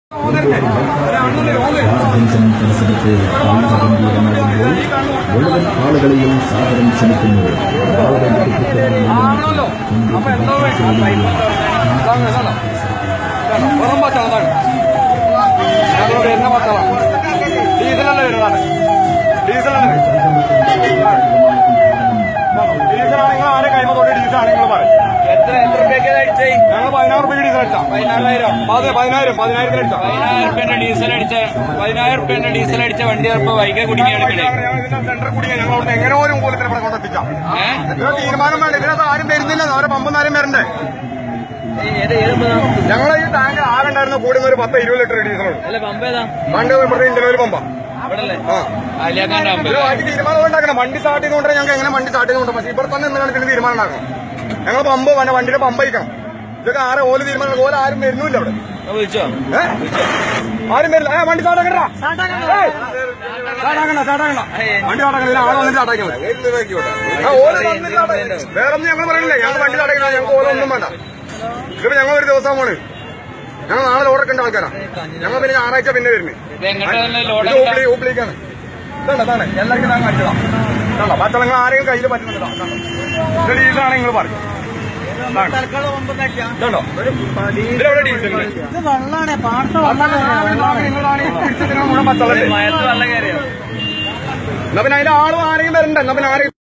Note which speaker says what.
Speaker 1: വാർദ്ധഞ്ചനം പരിസരത്ത് ആൾഗംഭീരമാകുമ്പോൾ മുഴുവൻ ആളുകളെയും സാദരം ക്ഷണിക്കുന്നു
Speaker 2: ആണല്ലോ അപ്പൊ എന്തോ വെറും പച്ചാണ് ഞങ്ങളോട് എണ്ണ പച്ചാളാണ് ഡീസലല്ലേ വരുന്നതാണ് ഡീസലാണ് ഡീസലാണെങ്കിൽ ആരെ കൈമത്തോടെ ഡീസലാണ് നിങ്ങൾ പറയും
Speaker 3: എത്ര എത്ര രൂപയ്ക്ക് അടിച്ചേ
Speaker 2: ഞങ്ങൾ പതിനാറ് രൂപയ്ക്ക് ഡീസൽ അടിച്ചാ
Speaker 3: പതിനാറായിരം
Speaker 2: അതെ പതിനായിരം പതിനായിരത്തിന് അടിച്ചാ
Speaker 3: പതിനായിരം റുപ്യന്റെ ഡീസൽ അടിച്ച പതിനായിരം റുപ്യന്റെ ഡീസൽ അടിച്ച വണ്ടി ഇപ്പൊ വൈകി കുടുങ്ങി എടുക്കണേ
Speaker 2: ഞങ്ങൾ ഇതിന്റെ സെന്ററിൽ കൂടി ഞങ്ങൾ അവിടെ എങ്ങനെ ഒരു മൂലത്തിന് ഇവിടെ കൊണ്ടെത്തിച്ചാം
Speaker 3: ഏഹ്
Speaker 2: ഇതിന് തീരുമാനം വേണ്ട ഇതിനകത്ത് ആരും വരുന്നില്ല അവരെ പമ്പും ആരും വരണ്ടേ
Speaker 3: ഏത് ഏത്
Speaker 2: ഞങ്ങളെ ഈ ടാങ്ക് ആകണ്ടായിരുന്ന കൂടുന്ന ഒരു പത്ത് ഇരുപത് ലിറ്റർ ഡീസലുള്ളൂ
Speaker 3: അല്ല പമ്പ് ഏതാ
Speaker 2: പണ്ട് ഇവിടെ ഇന്ത്യയിൽ ഒരു പമ്പ
Speaker 3: ഇവിടെ അല്ലേ
Speaker 2: ആ
Speaker 3: അലിയാക്കാന്റെ പമ്പ്
Speaker 2: ഒരു വാറ്റി തീരുമാനം ഉണ്ടാക്കണം വണ്ടി സ്റ്റാർട്ട് ചെയ്തുകൊണ്ട് ഞങ്ങൾക്ക് എങ്ങനെ വണ്ടി സ്റ്റാർട്ട് ചെയ്തുകൊണ്ട് പക്ഷേ ഇവിടെ തന്നെ എന്താണ് ഇതിന് തീരുമാനം ഉണ്ടാക്കണം ഞങ്ങൾ പമ്പ് വേണ്ട വണ്ടിയുടെ പമ്പ് അയക്കണം ഇതൊക്കെ ആരെ ഓല് തീരുമാനം ഓല ആരും വരുന്നില്ല അവിടെ
Speaker 3: വിളിച്ചോ
Speaker 2: ഏ? ആരും വരില്ല ഏ വണ്ടി സ്റ്റാർട്ടാക്കണ്ട സ്റ്റാർട്ടാക്കണ്ട സ്റ്റാർട്ടാക്കണ്ട വണ്ടി സ്റ്റാർട്ടാക്കണ്ട ഇതിന് ആളെ വന്നിട്ട് സ്റ്റാർട്ടാക്കിയാൽ മതി ആ, ഓല് തന്നില്ല അവിടെ. വേറൊന്നും ഞങ്ങൾ പറയണില്ല ഞങ്ങൾ വണ്ടി സ്റ്റാർട്ടാക്കണം ഞങ്ങൾക്ക് ഓലൊന്നും വേണ്ട ഇതിപ്പോ ഞങ്ങൾ ഒരു ദിവസം പോണ് ഞങ്ങൾ നാളെ ലോഡൊക്കെ ആൾക്കാരാ ഞങ്ങൾ പിന്നെ ഞായറാഴ്ച പിന്നെ വരുന്നത്
Speaker 3: ഇത് എങ്ങോട്ടാണ്
Speaker 2: ഇത്
Speaker 3: ലോഡ്
Speaker 2: ഊപ്പിളി ഊപ്പിളിക്കാണ് ഇതാണ് ഇതാണ് എല്ലാവർക്കും ഞാൻ കാണിച്ചതാ ഇതാണോ പച്ചളങ്ങൾ ആരെയും കയ്യിൽ പറ്റുന്നുണ്ടോ ഇത് ഡീസലാണ് നിങ്ങൾ പറയും ഇതാണ്. ഇതുണ്ടോ ഇതിലെവിടെ ഡീസൽ
Speaker 4: ഇത് വെള്ളാണ് പാടത്തെ
Speaker 2: നിങ്ങളാണ് ഈ പിടിച്ചതിന് മുഴുവൻ പച്ചളല്ലേ
Speaker 3: മയത്ത് വെള്ളം കയറിയോ
Speaker 2: എന്നാ പിന്നെ അതിന്റെ ആളും ആരെയും വരണ്ട എന്നാ പിന്നെ ആരെയും